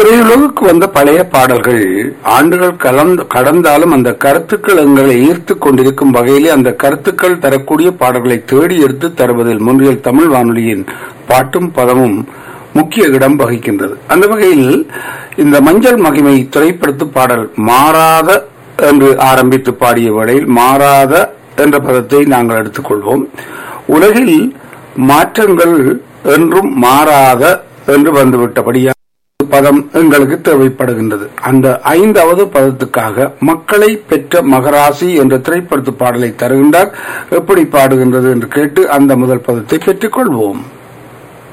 திரையுலகுக்கு வந்த பழைய பாடல்கள் ஆண்டுகள் கலந்து கடந்தாலும் அந்த கருத்துக்கள் எங்களை ஈர்த்து கொண்டிருக்கும் வகையிலே அந்த கருத்துக்கள் தரக்கூடிய பாடல்களை தேடி எடுத்து தருவதில் முன்றியல் தமிழ் வானொலியின் பாட்டும் பதமும் முக்கிய இடம் வகிக்கின்றது அந்த வகையில் இந்த மஞ்சள் மகிமை திரைப்படத்து பாடல் மாறாத என்று ஆரம்பித்து பாடிய வேளையில் மாறாத என்ற பதத்தை நாங்கள் எடுத்துக்கொள்வோம் உலகில் மாற்றங்கள் என்றும் மாறாத என்று வந்துவிட்டபடியா பதம் எங்களுக்கு தேவைப்படுகின்றது அந்த ஐந்தாவது பதத்துக்காக மக்களை பெற்ற மகராசி என்ற திரைப்படத்து பாடலை தருகின்றார் எப்படி பாடுகின்றது என்று கேட்டு அந்த முதல் பதத்தை பெற்றுக் கொள்வோம்